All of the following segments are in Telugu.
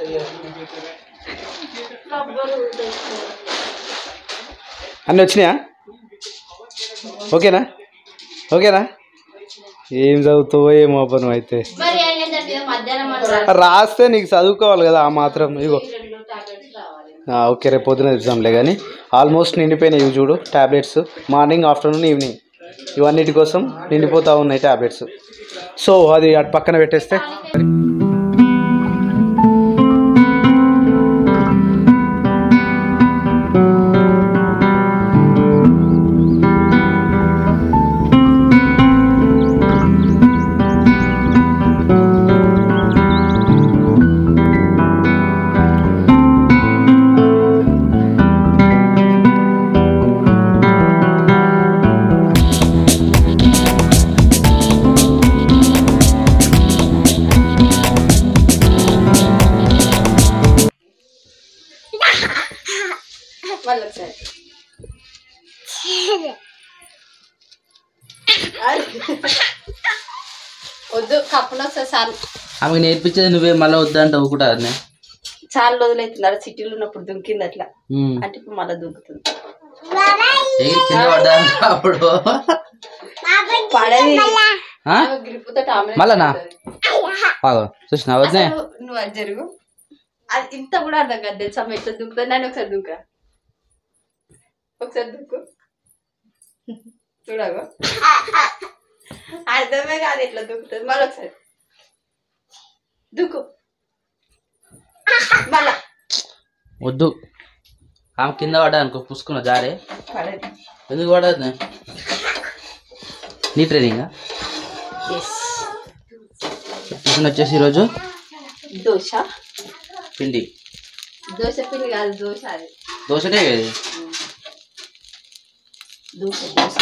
అన్నీ వచ్చినాయా ఓకేనా ఓకేనా ఏం చదువుతావో ఏమో అబ్బా నువ్వు అయితే మరి ఆయన ఏంటంటే మధ్యాహ్నం మనం రాస్తే నీకు చదువుకోవాలి కదా ఆ మాత్రం ఇగో రెండు టాబ్లెట్స్ రావాలి ఆ, ఓకే రేపు పొద్దున ఎగ్జామ్లే కానీ ఆల్మోస్ట్ నిండిపోయినాయి ఇవి చూడు ట్యాబ్లెట్స్ మార్నింగ్ ఆఫ్టర్నూన్ ఈవినింగ్ ఇవన్నిటి కోసం నిండిపోతూ ఉన్నాయి ట్యాబ్లెట్స్ సో అది అటు పక్కన పెట్టేస్తే మళ్ళీ ఒకసారి వద్దు కప్పున ఒకసారి సార్ ఆమెకు నేర్పించేది నువ్వే మళ్ళీ వద్దంటావు కూడా అదే చాలా రోజులైతున్నారు సిటీలో ఉన్నప్పుడు దుంకింది అట్లా ఉమ్. అంటే ఇప్పుడు మళ్ళీ దుంకుతుంది ఎగిరి కింద పడ్డా అప్పుడు పడది ఆ? గ్రిప్పుతో టాబ్లెట్ మళ్ళనా? ఆగో చూసినా వద్దే అసలు నువ్వు అది జరుగు అది ఇంత కూడా అర్థం కాదు తెలుసా అమ్మ ఎట్లా దుంకుతుంది నేను ఒకసారి దుంక ఒకసారి దుంకు చూడగో అర్థమే కాదు ఎట్లా దుంకుతుంది మళ్ళీ ఒకసారి దుక్కు మళ్ళా వద్దు ఆమె కింద పడ్డా అనుకో పుసుకున్న జారే పడది ఎందుకు పడదు నీ ట్రైనింగ్ ఎస్ టిఫిన్ వచ్చేసి ఈరోజు దోశ పిండి దోశ పిండి కాదు దోశ అది దోశనే కదా దోశ దోశ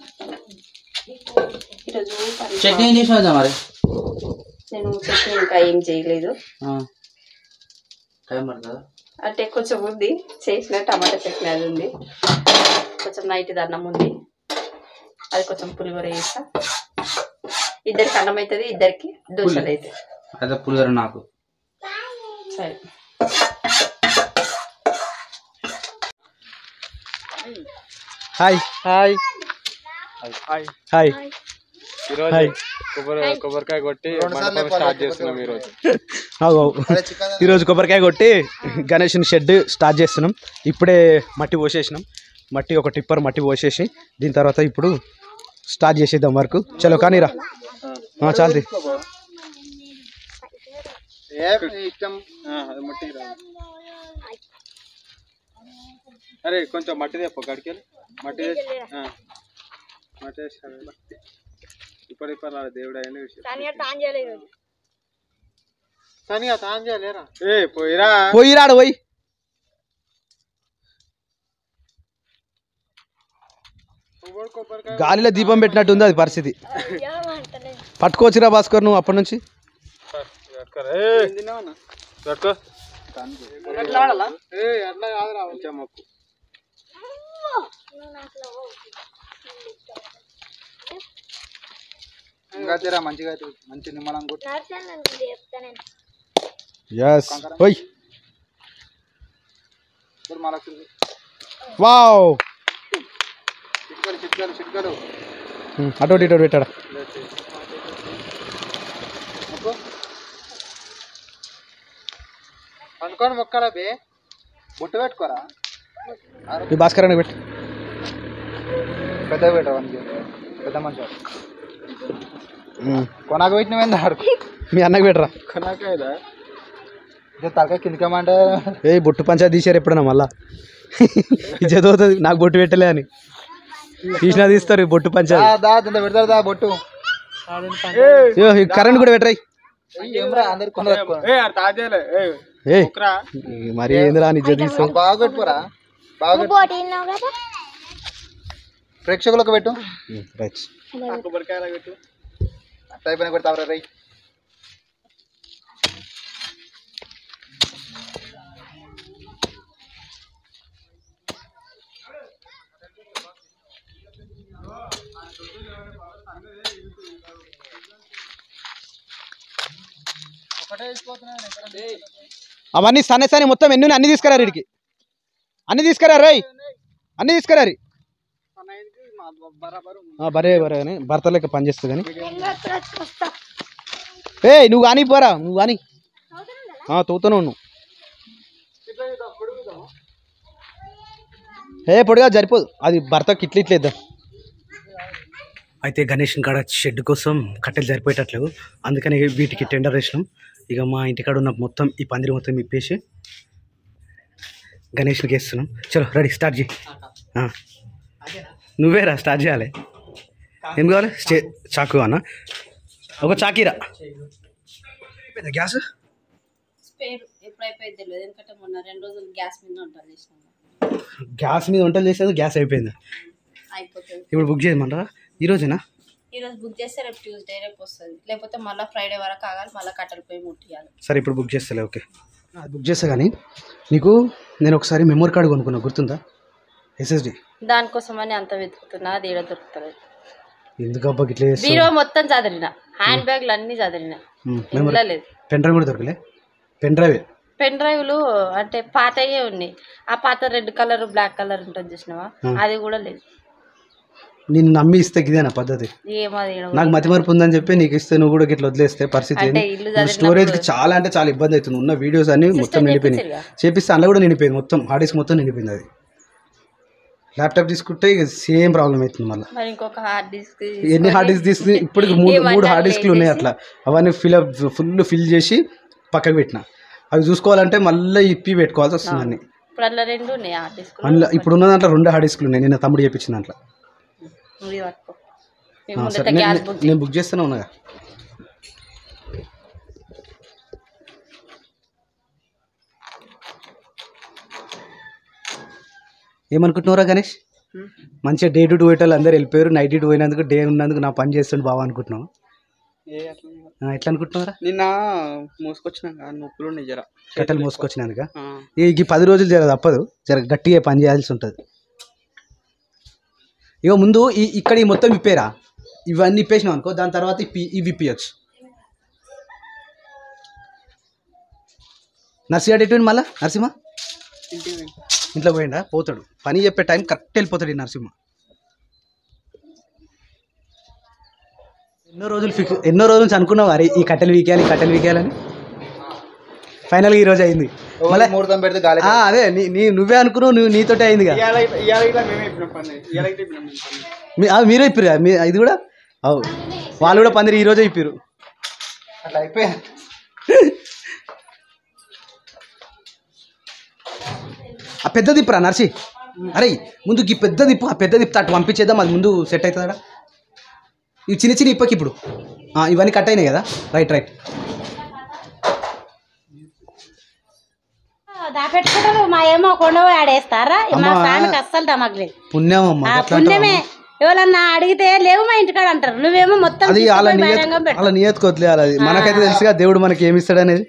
ఈరోజు పని- చట్నీ ఏం చేసిన వద్దా మరి నేను చట్నీ ఇంకా ఏం చేయలేదు ఆ. టైం పడుతుందా అంటే కొంచెం ఉంది చేసిన టమాటా చట్నీ అది ఉంది కొంచెం నైట్ అన్నం ఉంది అది కొంచెం పులిహోర చేస్తా ఇద్దరికి అన్నం అవుతుంది ఇద్దరికి దోశలు అవుతాయి అదే పులిహోర నాకు సరే హాయ్ హాయ్ హాయ్ హాయ్ ఈరోజు హాయ్ కొబ్బరి కొబ్బరికాయ కొట్టి మండపం స్టార్ట్ చేస్తున్నాం ఈరోజు అవు ఈరోజు కొబ్బరికాయ కొట్టి గణేష్ని షెడ్ స్టార్ట్ చేస్తున్నాం ఇప్పుడే మట్టి పోసేసినాం మట్టి ఒక టిప్పర్ మట్టి పోసేసి దీని తర్వాత ఇప్పుడు స్టార్ట్ చేసేద్దాం వర్క్ చలో కానీరా చాలు ఇష్టం అది మట్టి రా. అరే కొంచెం మట్టి తెప్ప గడికి మట్టి తెచ్చి, ఆ. మట్టి తెచ్చి, అదే. ఇప్పుడు ఇప్పుడు రాలే దేవుడు అయిన విషయం తనిగా తాను చేయలేరా ఏ పోయిరా పోయి రాడు పోయి కొబ్బరి కొబ్బరికాయ గాలిలో దీపం పెట్టినట్టు ఉంది అది పరిస్థితి పట్టుకోవచ్చురా భాస్కర్ నువ్వు అప్పటి నుంచి పట్టుకోరా. ఏ, పట్టుకో ఏ అట్లా కాదురా కొంచెం మొక్కు ఇంకా తీరా మంచిగా అవుతుంది మంచి నిమ్మలం కొట్టు ఎస్ పోయి ఇప్పుడు మళ్ళా చిరుకు- వావ్ చిట్కలు చిట్కలు చిట్కలు ఉమ్, అటు ఇటు ఇటు పెట్టాడా మొక్కు అనుకోని మొక్కలా బే బొట్టు పెట్టుకోరా ఈ భాస్కర్ అని పెట్టు పెద్ద పెట్టవని పెద్ద మంచి ఉమ్, కొనాకు పెట్టినవేంది ఆడు మీ అన్నకి పెట్టరా కొనాకేదా ఇదే తలకాయ కిందకమంటే ఏ బొట్టు పంచాయతీ తీసారు ఎప్పుడైనా మళ్ళా ఇది చదువుతుంది నాకు బొట్టు పెట్టలే అని తీసినా తీస్తారు ఈ బొట్టు పంచాయతీ దా తింత పెడతారు దా బొట్టు అయ్యో, ఈ కరెంట్ కూడా పెట్టరాయి ఏమరా అందరు కొందరు ఏ మరి ఏందిరా అని తీస్తాం బాగా పెట్టుకోరా బాగా పెట్టు. ప్రేక్షకులకు పెట్టు రైట్ కొబ్బరికాయలు పెట్టు అట్లా అయిపోయినా పెడతావరా రై ఒకటే వేసిపోతున్నాను ఎక్కడ అవన్నీ సన్న సన్న మొత్తం ఎన్ని ఉన్నాయి అన్ని తీసుకురారు ఇడికి అన్ని తీసుకురా రోయ్ అన్ని తీసుకురారి బరే బరే అని భర్త లెక్క పనిచేస్తుంది కానీ ఏ నువ్వు కానీ పోరా నువ్వు కానీ తవ్వుతూనే ఉన్నావు ఏ పొడిగా సరిపోదు అది భర్తకి ఇట్లా ఇట్లా ఇద్దాం అయితే గణేష్ కాడ షెడ్ కోసం కట్టెలు సరిపోయేటట్లేవు అందుకని వీటికి టెండర్ వేసినాం ఇక మా ఇంటికాడ ఉన్న మొత్తం ఈ పందిరి మొత్తం ఇప్పేసి గణేష్కి వేస్తున్నాం చలో రెడీ స్టార్ట్ చేయి ఆ. నువ్వేరా స్టార్ట్ చేయాలి ఏం కావాలి స్టే చాకు అన్న ఒక చాకీరా అయిపోయిందా గ్యాస్ పేరు ఎప్పుడు అయిపోయింది తెలియదు ఎందుకంటే మొన్న రెండు రోజులు గ్యాస్ మీద ఉంటాను చేసినాం గ్యాస్ మీద వంటలు చేసేది గ్యాస్ అయిపోయిందా అయిపోతుంది ఇప్పుడు బుక్ చేయమంటారా ఈ రోజేనా ఈరోజు బుక్ చేస్తే రేపు ట్యూస్డే రేపు వస్తుంది లేకపోతే మళ్ళీ ఫ్రైడే వరకు ఆగాలి మళ్ళీ కట్టెలు పోయి ముట్టియాలి సరే ఇప్పుడు బుక్ చేస్తలే ఓకే అది బుక్ చేస్తా కానీ నీకు నేను ఒకసారి మెమరీ కార్డు కొనుక్కున్నా గుర్తుందా ఎస్ఎస్డి దానికోసమని అంత వెతుకుతున్నా అది ఈడ దొరుకుతలేదు ఎందుకు అబ్బా ఇట్లా చేస్తావు బీరో మొత్తం చదివిన హ్యాండ్ బ్యాగ్లు అన్ని చదివిన మెమరీ ఇంట్లో లేదు పెన్ డ్రైవ్ కూడా దొరకలే పెన్ డ్రైవ్ పెన్ డ్రైవ్లు అంటే పాతయే ఉన్నాయి ఆ పాత రెడ్ కలర్ బ్లాక్ కలర్ ఉంటుంది చూసినావా అది కూడా లేదు నేను నమ్మి ఇస్తే ఇదేనా పద్ధతి ఏమది ఈడ నాకు మతి మరపు ఉందని చెప్పి నీకు ఇస్తే నువ్వు కూడా ఇట్లా వదిలేస్తే పరిస్థితి అంటే ఏంది? ఇల్లు ఇప్పుడు చదివినప్పుడు- స్టోరేజ్కి చాలా అంటే చాలా ఇబ్బంది అవుతుంది ఉన్న వీడియోస్ అన్ని మొత్తం నిండిపోయినాయి చేపించిరుగా. చేపిస్తే అందులో కూడా నిండిపోయింది మొత్తం హార్డ్ డిస్క్ మొత్తం నిండిపోయింది అది ల్యాప్టాప్ తీసుకుంటే ఇక సేమ్ ప్రాబ్లం అవుతుంది మళ్ళీ మరి ఇంకొక హార్డ్ డిస్క్ ఎన్ని హార్డ్ డిస్క్ తీసుకుని ఇప్పటికి మూడు ఏమంటారు మూడు హార్డ్ డిస్క్లు ఉన్నాయి లేచేసి? అట్లా అవన్నీ ఫిల్ ఫుల్ ఫిల్ చేసి పక్కకు పెట్టిన అవి చూసుకోవాలంటే మళ్ళీ ఇప్పి పెట్టుకోవాల్సి వస్తుంది అన్ని ఇప్పుడు అట్లా రెండు ఉన్నాయి హార్డ్ డిస్క్ అందులో ఇప్పుడు ఉన్న దాంట్లో రెండు హార్డ్ డిస్క్లు ఉన్నాయి నేను తమ్ముడు చేపించిన దాంట్లో పట్టుకో మీ ఆ, ముందట సరే గ్యాస్ నేను- బుక్ నేను బుక్ చేస్తూనే ఉన్నాగా ఏమనుకుంటున్నారా గణేష్ మంచిగా డే టు డే వాళ్ళు అందరు వెళ్ళిపోయారు నైట్ డ్యూటీ పోయినందుకు డే ఉన్నందుకు నా పని చేస్తుండు బాగా అనుకుంటున్నావు ఏ అట్లా లేదు. ఆ, ఎట్లా అనుకుంటున్నారా నిన్న మోసుకొచ్చినాక నొప్పులు ఉన్నాయి జర కట్టెలు మోసుకొచ్చినందుక ఆ. ఈ పది రోజులు జర తప్పదు జర గట్టిగా పని చేయాల్సి ఉంటుంది ఇక ముందు ఈ ఇక్కడ ఈ మొత్తం ఇప్పేరా ఇవన్నీ ఇప్పేసినాం అనుకో దాని తర్వాత ఇప్పి ఇవి ఇప్పియచ్చు నర్సింగ్ ఎటువంటి మళ్ళా నరసింహ ఇంటికి పోయి. ఇంట్లో పోయిండా పోతాడు పని చెప్పే టైం కరెక్ట్ వెళ్ళిపోతాడు ఈ నరసింహ ఎన్నో రోజులు ఫిక్స్ ఎన్నో రోజుల నుంచి అనుకున్నావు అరే ఈ కట్టెలు వీకేయాలి ఈ కట్టెలు వీకేయాలని ఫైనల్గా ఈ రోజు అయింది మళ్ళీ ముహూర్తం పెడితే గాలి ఆ, అదే నీ నీ నువ్వే అనుకున్నావు నువ్వు నీతోటే అయిందిగా ఇవాళ ఇవాళ ఇట్లా మేమే ఇప్పినాం పని ఇవాళ ఇట్లా ఇప్పినాం మేము పని మీ ఆ, మీరే ఇప్పిరు మీ ఇది కూడా అవు వాళ్ళు కూడా పందిరి ఈ రోజే ఇప్పిరు అట్లా అయిపోయా ఆ పెద్ద దిప్పురా నర్సి అరే ముందు ఈ పెద్ద దిప్పు ఆ పెద్ద దిప్పు అటు పంపించేద్దాం అది ముందు సెట్ అవుతుందా ఇవి చిన్న చిన్న ఇప్పకి ఇప్పుడు ఆ, ఇవన్నీ కట్ అయినాయి కదా రైట్ రైట్ దాపెట్టుకుంటారు మా ఏమో కొండపోయి ఆడేస్తారా మా అమ్మా. స్వామికి అస్సలు దమగలేదు పుణ్యం అమ్మ ఆ అట్లా పుణ్యమే ఎవరన్నా అడిగితే లేవు మా ఇంటికాడ అంటారు నువ్వేమో మొత్తం అది వాళ్ళ తీసుకుపోయి నియత్ బహిరంగం పెట్టు. వాళ్ళ నియత్ కొద్దిలేదు అది మనకైతే తెలుసుగా దేవుడు మనకి ఏమి ఇస్తాడు అనేది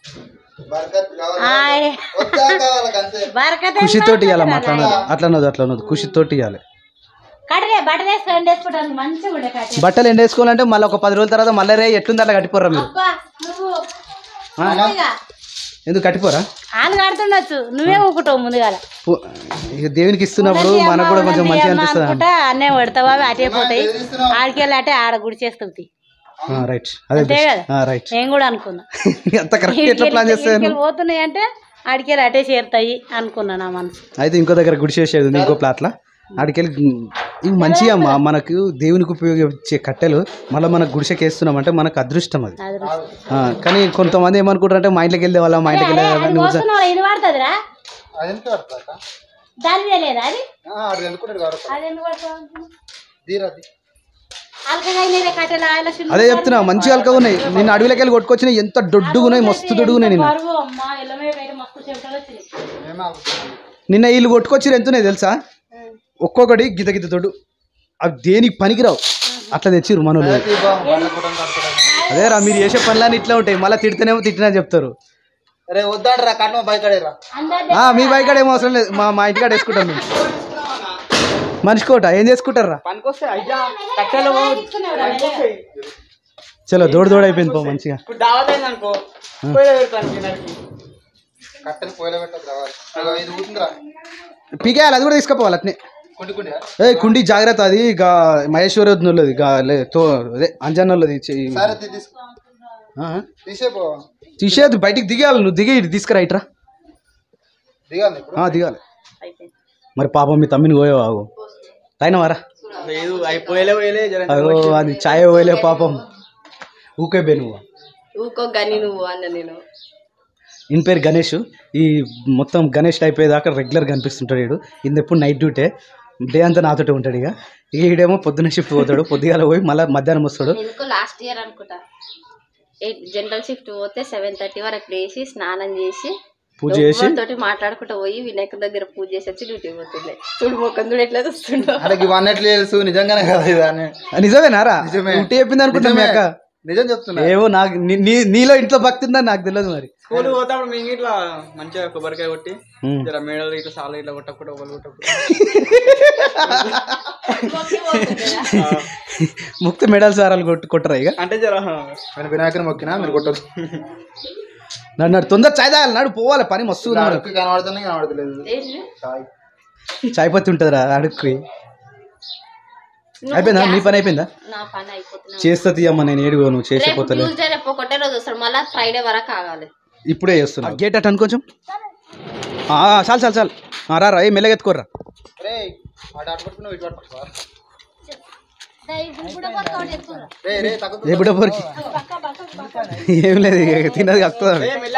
ఆయ్. బరకతే ఖుషితోటి ఇవ్వాలి అట్లా అన్నది అట్లా అన్నది అట్లా అన్నది ఖుషితోటి ఇవ్వాలి కడరే బట్టలు వేసుకొని ఎండేసుకుంటాను మంచిగా ఉండే కట్టే బట్టలు ఎండేసుకోవాలంటే మళ్ళీ ఒక పది రోజుల తర్వాత మళ్ళీ రే ఎట్లుంది అట్లా కట్టిపోరా మీరు అబ్బా నువ్వు ఆ? ముందుగా ఎందుకు కట్టిపోరా ఆలు కడుతుండొచ్చు నువ్వే ఊపుతావు ముందుగా పు- ఇక దేవునికి ఇస్తున్నప్పుడు మనకు కూడా కొంచెం మంచిగా అనిపిస్తుంది అనుకుంటా అన్నే పడతావా అవి అటే పోతాయి ఆడికెళ్ళి అటే ఆడ గుడి చేస్తుంది రైట్ అదే అంతే కదా రైట్ నేను కూడా అనుకున్నా అంత కరెక్ట్ ఎట్లా ప్లాన్ చేస్తాను ఈడికెళ్ళి పోతున్నాయి అంటే ఆడికెళ్ళి అటే చేరుతాయి అనుకున్నా నా మనసు అయితే ఇంకో దగ్గర గుడి చేసేది ఉంది ఇంకో ప్లాట్ల ఆడికెళ్ళి ఇవి మంచిగా అమ్మా మనకు దేవునికి ఉపయోగించే కట్టెలు మళ్ళీ మనకు గుడిసెకి వేస్తున్నామంటే మనకు అదృష్టం అది అది ఆ, కానీ కొంతమంది ఏమనుకుంటారంటే మా ఇంట్లోకి వెళ్ళే వాళ్ళ మా ఇంట్లోకి వెళ్ళే వాళ్ళ అది పోతున్నావు ఇది పడుతుందిరా అది ఎంత పడుతుందా దాని లేదా అది అది ఎందుకుంటాడు గారు అది ఎందుకు పడుతుంది దీరది అల్కగా అయినాయి కట్టెలు ఆయన చిన్న అదే చెప్తున్నా మంచిగా అల్కగా ఉన్నాయి నిన్న అడవిలోకి వెళ్ళి కొట్టుకొచ్చిన ఎంత దొడ్డుగా ఉన్నాయి మస్తు దొడ్డుగా నిన్న బరువు అమ్మా ఇళ్ళమే బయట మస్తు చెమటలు వచ్చినాయి నిన్న వీళ్ళు కొట్టుకొచ్చి ఎంత ఉన్నాయి తెలుసా ఒక్కొక్కటి గిత గిత తోడు అవి దేనికి పనికిరావు అట్లా తెచ్చిర్రు మనోళ్ళు అదే రా మీరు చేసే పనులన్నీ ఇట్లా ఉంటాయి మళ్ళీ తిడితేనేమో తిట్టినా చెప్తారు అరే వద్దాడరా కట్నం బయకడేరా అందరు ఆ, మీ బైక్ కాడ ఏమో అవసరం లేదు మా మా ఇంటికాడ వేసుకుంటాం మేము మనిషికోట ఏం చేసుకుంటారా పనికొస్తే అయ్యా కట్టెలు చలో దోడు దోడు అయిపోయింది పో మంచిగా ఇప్పుడు దావత్ అయింది అనుకో పోయి పెడతాను తినడానికి కట్టెలు పోయిలో పెట్టదు రావాలి ఇది ఊతుందిరా పీకేయాలి అది కూడా తీసుకుపోవాలి అట్నే కుండి కుండి ఏ కుండి జాగ్రత్త అది గా మహేశ్వరి వదినోళ్ళది గా లే తో అదే అంజన్నోళ్ళది చెయ్యి. సరే తీ- తీసుకో ఆ, తీసేపో తీసేది బయటికి దిగాలి నువ్వు దిగి ఇటు తీసుకురా ఇట్రా దిగాలి ఇప్పుడు ఆ, దిగాలి అయిపోయింది మరి పాపం మీ తమ్మిని పోయావు ఆగు తాయినవారా లేదు అయిపోయలే పోయలే అగో అది ఛాయ పోయలే పాపం ఊకే బే నువ్వు ఊకో గని నువ్వు అన్న నేను ఇన్ పేరు గణేష్ ఈ మొత్తం గణేష్ అయిపోయేదాకా రెగ్యులర్ కనిపిస్తుంటాడు వీడు ఇది ఎప్పుడు నైట్ డ్యూటే డే అంతా నాతోటే ఉంటాడు ఇక ఈడేమో పొద్దున్న షిఫ్ట్ పోతాడు పొద్దుగాల పోయి మళ్ళీ మధ్యాహ్నం వస్తాడు ఎందుకో లాస్ట్ ఇయర్ అనుకుంటా ఎయిట్ జనరల్ షిఫ్ట్ పోతే సెవెన్ థర్టీ వరకు లేచి స్నానం చేసి పూజ చేసి తోటి మాట్లాడుకుంటూ పోయి వినాయక దగ్గర పూజ చేసి వచ్చి డ్యూటీ పోతుండే చూడు మొక్కం చూడు ఎట్లా చూస్తుండో అరే ఇవన్నీ ఎట్లా తెలుసు నిజంగానే కదా ఇది అని ఆ, నిజమేనారా నిజమే. ఉంటే చెప్పింది అనుకుంటా మీ అక్క నిజం చెప్తున్నా ఏవో నాకు నీ- నీ నీలో ఇంట్లో భక్తి ఉందని నాకు తెలియదు మరి స్కూల్ పోతాప్పుడు మేము ఇట్లా మంచిగా కొబ్బరికాయ కొట్టి ఉమ్. జర మేడలు ఇట్లా సాలు ఇట్లా కొట్టకుండా ఒకళ్ళు కొట్టకుండా ముక్తి మెడల్ సారాలు కొట్టు కొట్టరా ఇక అంటే జర నేను వినాయకుని మొక్కినా మీరు కొట్టదు నన్ను నాడు తొందర చాయ్ తాగాలి నాడు పోవాలి పని మస్తు ఉంది మనకు. అడుక్కి కనబడుతుంది కనబడతలేదు ఏంటి? చాయ్ చాయ్ పత్తి ఉంటుందిరా అడుక్కి అయిపోయిందా నీ పని అయిపోయిందా నా పని అయిపోతున్నా చేస్తా తీయమ్మ నేను ఏడుగో నువ్వు చేసే రేపు పోతలే ట్యూస్డే రేపు ఒకటే రోజు వస్తాడు మళ్ళీ ఫ్రైడే వరకు ఆగాలి ఇప్పుడే చేస్తున్నా గేట్ అట్ కొంచెం ఆ, చాలు చాలు చాలు ఆ, రా రా ఏ మెల్లగెత్తుకోర్రా రే అటు అటు పట్టుకున్నావు ఇటు అటు పట్టుకో రే రే తగ్గుతుంది ఏ బుడ్డపోరికి ఏం లేదు ఇక తిన్నది కక్కుతా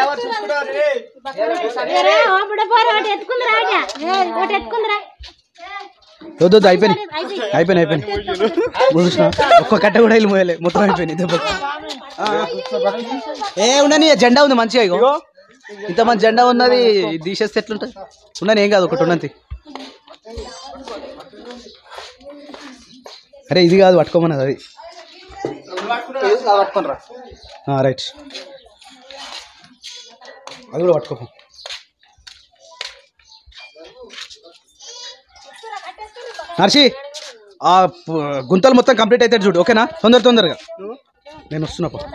వద్దు వద్దు అయిపోయింది అయిపోయింది అయిపోయింది చూసిన ఒక్క కట్ట కూడా వెళ్ళి మోయలే మొత్తం అయిపోయింది దెబ్బకి ఆ, ఏ ఉండని జెండా ఉంది మంచిగా ఇగో ఇంత మంచి జెండా ఉన్నది ఇది తీసేస్తే ఎట్లుంటుంది ఉండని ఏం కాదు ఒకటి ఉన్నది అరే ఇది కాదు పట్టుకోమన్నది అది పట్టుకుని రా రైట్ అది కూడా పట్టుకో నర్షి ఆ పు- గుంతలు మొత్తం కంప్లీట్ అయితే చూడు ఓకేనా తొందర తొందరగా నేను వస్తున్నా పో.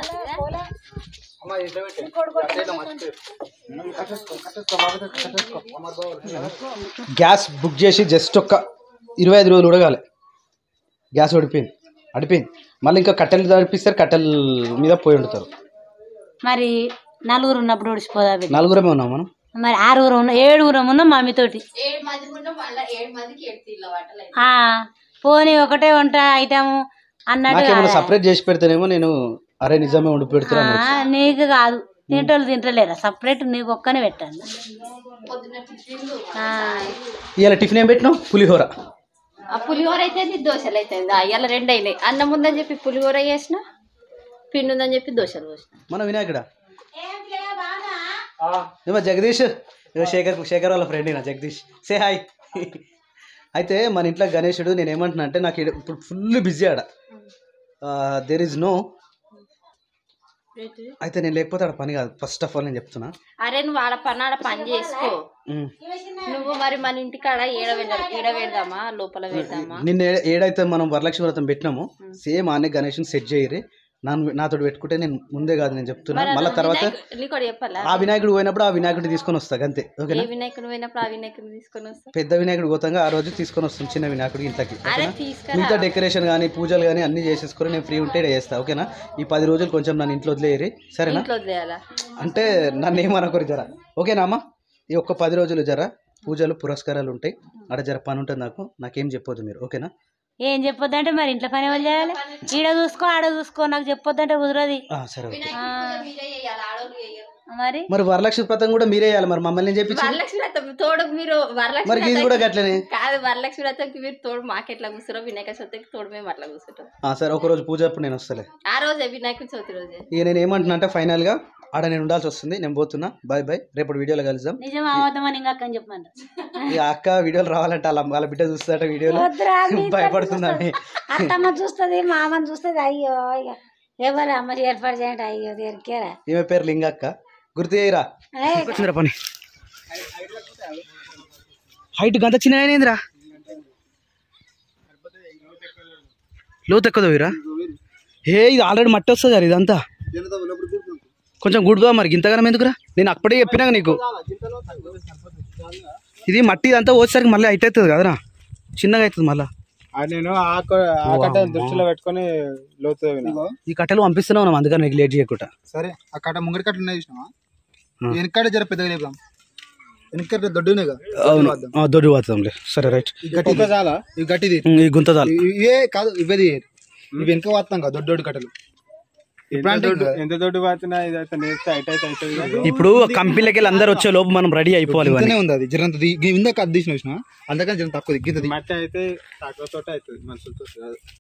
గ్యాస్ బుక్ చేసి జస్ట్ ఒక్క ఇరవై ఐదు రోజులు ఉడగాలి గ్యాస్ ఓడిపోయింది అడిపోయింది మళ్ళీ ఇంకా కట్టెలు తడిపిస్తారు కట్టెల మీద పోయి వండుతారు మరి నలుగురు ఉన్నప్పుడు ఒడిచిపోదా బిడ్డ నలుగురమే ఉన్నాం మనం మరి ఆరుగురు ఉన్న ఏడుగురు ఉన్నాం మమ్మీతోటి ఏడు మంది ఉన్నాం మళ్ళీ ఏడు మందికి ఏడు తీళ్ళ వంటలు ఆ, పోనీ ఒకటే వంట ఐటము అన్నట్టు నాకేమైనా కాదా? సపరేట్ చేసి పెడితేనేమో నేను అరే నిజమే వండి పెడుతున్నా ఆ, నీకు కాదు తింటోళ్ళు తింటలేరా సపరేట్ నీకు ఒక్కనే పెట్టాను పొద్దున్న టిఫిన్లు ఆ, ఇవాళ టిఫిన్ ఏం పెట్టినావు పులిహోర ఆ పులిహోర అయితే దోశలు అయితే ఇవాళ రెండు అయినాయి అన్నం ఉందని చెప్పి పులిహోర చేసిన పిండి ఉందని చెప్పి దోశలు పోసిన మన వినాయకుడా ఏమో జగదీష్ ఇగో శేఖర్ శేఖర్ వాళ్ళ ఫ్రెండ్ నా జగదీష్ సే హాయ్ అయితే మన ఇంట్లో గణేశుడు నేను ఏమంటున్నా అంటే నాకు ఈడ- ఇప్పుడు ఫుల్ బిజీ ఆడ దెర్ ఇస్ నో అయితే నేను లేకపోతే ఆడ పని కాదు ఫస్ట్ ఆఫ్ ఆల్ నేను చెప్తున్నా అరే నువ్వు ఆడ పని ఆడ పని చేసుకో ఉమ్. నువ్వు మరి మన ఇంటికాడ ఏడ వెళ్ళ- ఈడ పెడదామా లోపల పెడదామా నిన్న ఏ- ఏడైతే మనం వరలక్ష్మి వ్రతం పెట్టినామో సేమ్ ఆనే గణేష్ని సెట్ చేయరు నన్ను నాతో పెట్టుకుంటే నేను ముందే కాదు నేను చెప్తున్నా మరి మళ్ళీ అలా తర్వాత వినాయకు- నీకు ఒకటి చెప్పాలా ఆ వినాయకుడు పోయినప్పుడు ఆ వినాయకుడిని తీసుకొని వస్తా అంతే ఏ ఓకేనా వినాయకుడు పోయినప్పుడు ఆ వినాయకుడిని తీసుకొని వస్తా పెద్ద వినాయకుడు పోతాగా ఆ రోజు తీసుకొని వస్తాం చిన్న వినాయకుడికి ఇంతకి అరే ఓకేనా తీసుకురా మిగతా డెకరేషన్ కానీ పూజలు కానీ అన్ని చేసేసుకొని నేను ఫ్రీ ఉంటే ఈడ చేస్తా ఓకేనా ఈ పది రోజులు కొంచెం నన్ను ఇంట్లో వదిలేయరి సరేనా ఇంట్లో వదిలేయాలా అంటే నన్ను ఏమనుకోరు జర ఓకేనా అమ్మా ఈ ఒక్క పది రోజులు జర పూజలు పురస్కారాలు ఉంటాయి ఆడ జర పని ఉంటుంది నాకు నాకేం చెప్పొద్దు మీరు ఓకేనా ఏం చెప్పొద్దంటే మరి ఇంట్లో పని ఎవరు చేయాలి ఈడ చూసుకో ఆడ చూసుకో నాకు చెప్పొద్దంటే కుదరది ఆ, సరే ఓకే ఆ, మరి మరి వరలక్ష్మి వ్రతం కూడా మీరే చేయాలి మరి మమ్మల్ని ఏం చెప్పించి వరలక్ష్మి వ్రతం తోడు మీరు వరలక్ష్మి మరి ఇది కూడా వ్రతంకి- గట్లనే కాదు వరలక్ష్మి వ్రతంకి మీరు తోడు మాకెట్లా కూర్చురో వినాయక చవితికి తోడు మేము అట్లా కూర్చుంటాం ఆ, సరే ఒక రోజు పూజ అప్పుడు నేను వస్తలే ఆ రోజే వినాయక చవితి రోజే ఇక నేను ఏమంటున్నా అంటే ఫైనల్గా ఆడ నేను ఉండాల్సి వస్తుంది నేను పోతున్నా బాయ్ బాయ్ రేపటి వీడియోలో కలుద్దాం నిజం అవద్దమని ఇంకా అక్కని చెప్పమన్నారు ఈ అక్క వీడియోలు రావాలంటే వాళ్ళ వాళ్ళ బిడ్డ చూస్తుందట వీడియోలో భయపడుతుంది ఆమె అత్తమ్మ చూస్తుంది మామ చూస్తుంది అయ్యో ఇక ఎవరు అమ్మ ఏర్పాటు చేయండి అయ్యో దేనికేరా ఈమె పేరు లింగక్క గుర్తు చేయరా వచ్చిందిరా పని హైట్ గంత చిన్న అయినరా లోతు ఎక్కువ వీరా ఏ ఇది ఆల్రెడీ మట్టి వస్తుంది కదా ఇదంతా కొంచెం గుడ్బా మరి ఇంతగానం ఎందుకురా నేను అప్పుడే చెప్పినాక నీకు ఇది మట్టి అంతా వచ్చేసరికి మళ్ళీ హైట్ అవుతుంది కదరా చిన్నగా అవుతుంది మళ్ళీ అది నేను ఆ కొ- ఆ కట్ట దృష్టిలో పెట్టుకొని లోతు తవ్విన. ఈ కట్టెలు పంపిస్తూనే ఉన్నాం అందుకని నీకు లేట్ చేయకుండా సరే ఆ కట్ట ముంగడి కట్టలు ఉన్నాయి చూసినావా వెనకాడ జర పెద్దగా లేపాం వెనకట్ట దొడ్డునే కదా అవును ఆ, దొడ్డు పోతుందిలే సరే రైట్ ఈ గట్టి ఇంకా చాలా ఈ గట్టిది ఈ గుంత చాలు ఇ- ఇవే కాదు ఇవేది ఇవి వెనక వాడతాం కదా దొడ్డు దొడ్డు కట్టలు ఎంత దొడ్డు ఎంత దొడ్డు పాతినా ఇది అయితే నేర్తే హైట్ అయితే అవుతుంది కదా. ఇప్పుడు కంపెనీలకి వెళ్ళి అందరు వచ్చే లోపు మనం రెడీ అయిపోవాలి ఇవన్నీ ఇంతనే ఉంది అది జరంత ఇందాక అది తీసిన చూసిన అందుకని జరం తక్కువ దిగ్గింది మట్టి అయితే తక్కువ తోట అవుతుంది మనుషులతో కాదు